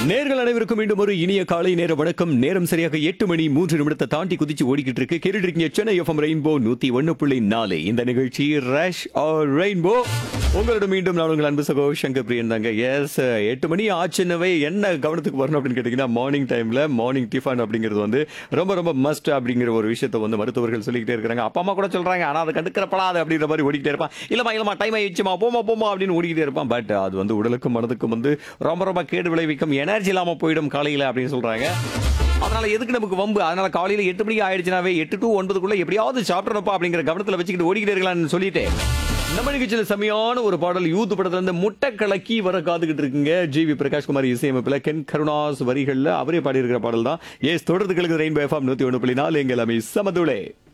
நேர்கள் அனைவருக்கும் மீண்டும் ஒரு இனிய காலை நேர வணக்கம் நேரம் சரியாக எட்டு மணி மூன்று நிமிடத்தை தாண்டி குதிச்சு ஓடிக்கிட்டு இருக்கு கேட்டுட்டு இருக்கீங்க சென்னை எஃப்எம் ரெயின்போ நூத்தி ஒன்னு புள்ளி நாலு இந்த நிகழ்ச்சி ரஷ் ஆர் ரெயின்போ உங்களிடம் மீண்டும் நான் உங்கள் அன்பு சகோ சங்கர் பிரியன் தாங்க எஸ் எட்டு மணி ஆச்சுன்னவே என்ன கவனத்துக்கு வரணும் அப்படின்னு கேட்டீங்கன்னா மார்னிங் டைம்ல மார்னிங் டிஃபன் அப்படிங்கிறது வந்து ரொம்ப ரொம்ப மஸ்ட் அப்படிங்கிற ஒரு விஷயத்தை வந்து மருத்துவர்கள் சொல்லிக்கிட்டே இருக்காங்க அப்பா அம்மா கூட சொல்றாங்க ஆனா அதை கண்டுக்கிறப்படாது அப்படின்ற மாதிரி ஓடிக்கிட்டே இருப்பான் இல்லமா இல்லமா டைம் ஆயிடுச்சுமா போமா போமா அப்படின்னு ஓடிக்கிட்டே இருப்பான் பட் அது வந்து உடலுக்கும் மனதுக்கும் வந்து ரொம்ப ரொம்ப கேடு விளைவிக்கும் எனர்ஜி இல்லாம போயிடும் காலையில அப்படின்னு சொல்றாங்க அதனால எதுக்கு நமக்கு வம்பு அதனால காலையில எட்டு மணிக்கு ஆயிடுச்சுனாவே எட்டு டு ஒன்பதுக்குள்ள எப்படியாவது சாப்பிடணும்ப்பா அப்படிங்கிற கவனத்துல வச்சுக்கிட்டு ஓடிக்கிட்டே இருக்கலாம்னு சொல்லிட்டு நம்ம நிகழ்ச்சியில செமையான ஒரு பாடல் யூத் படத்துல இருந்து முட்டை கலக்கி வர காத்துக்கிட்டு இருக்குங்க ஜி வி பிரகாஷ்குமார் இசையமைப்புல கென் கருணாஸ் வரிகள்ல அவரே பாடியிருக்கிற பாடல் தான் ஏஸ் தொடர்ந்து கலக்கு ரெயின்போ எஃப்எம் நூத்தி ஒன்று புள்ளி நாலு எங்கள் அமை சமதுளே